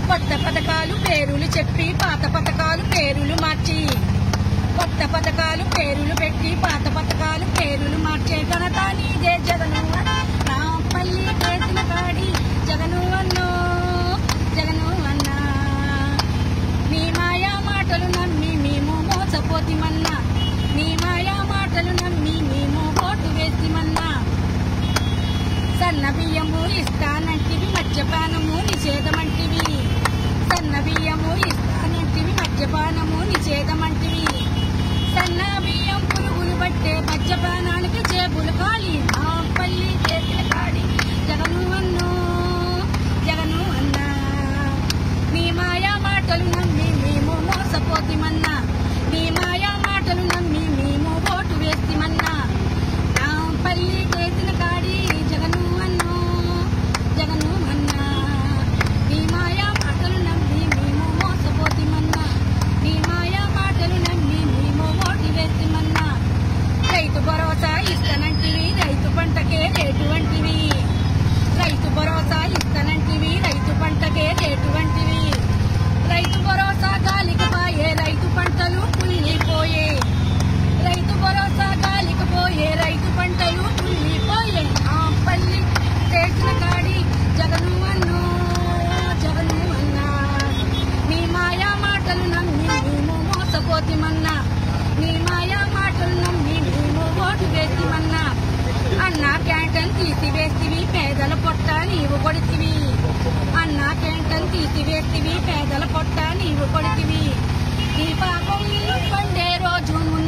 కొత్త పథకాలు పేరులు చెప్పి పాత పథకాలు పేరులు మార్చి కొత్త పథకాలు పేరులు పెట్టి పాత పథకాలు పేరులు మార్చే ఘనత నీదే జగను నా పల్లి చేసిన కాడి జగను అన్నో జగను అన్నా నీ మాయా మాటలు నమ్మి మేము మోసపోతిమన్నా నీ మాయా మాటలు నమ్మి మేము ఓటు వేసిమన్నా సన్న బియ్యము ఇస్తానంటివి మద్యపానము నిషేధమంటివి సన్న బియ్యము ఇస్తానంటివి మద్యపానము నిషేధమంటివి సన్న బియ్యం పురుగులు పట్టే మద్యపానానికి చేబులు కాలి ఆ పల్లి చేసిన కాడి జగను అన్నో జగను అన్నా నీ మాయా మాటలు నమ్మి మేము మోసపోతిమన్నా నీ మాయా మాటలు నమ్మి మేము ఓటు వేసిమన్నా నా పల్లి చేసిన కాడి జగను అన్నో జగను అన్నా నీ మాయా మాటలు నమ్మి మేము మోసపోతిమన్నా నీ మాయా మాటలు నమ్మి మేము ఓటు వేసిమన్నా రైతు భరోసా ఇస్తానంటివి రైతు పంటకే రేటు వంటివి రైతు భరోసా ఇస్తానంటివి రైతు పంటకే రేటు వంటివి రైతు భరోసా గాలికి పాయే రైతు పంటలు కుళ్ళిపోయే రైతు భరోసా గాలికి పోయే రైతు పంటలు కుళ్ళిపోయే ఆ పల్లి చేసిన కాడి జగను అన్నో జగను అన్నా నీ మాయా మాటలు నమ్మి మేము మోసపోతిమన్నా నీ మాయా మాటలు నమ్మి మేము ఓటు వేసిమన్నా అన్నా క్యాంటన్ తీసివేస్తివి పేదల పొట్ట నీవు కొడితివి అన్నా క్యాంటన్ తీసివేస్తివి పేదల పొట్ట నీవు కొడితివి నీ పాపం పండే రోజు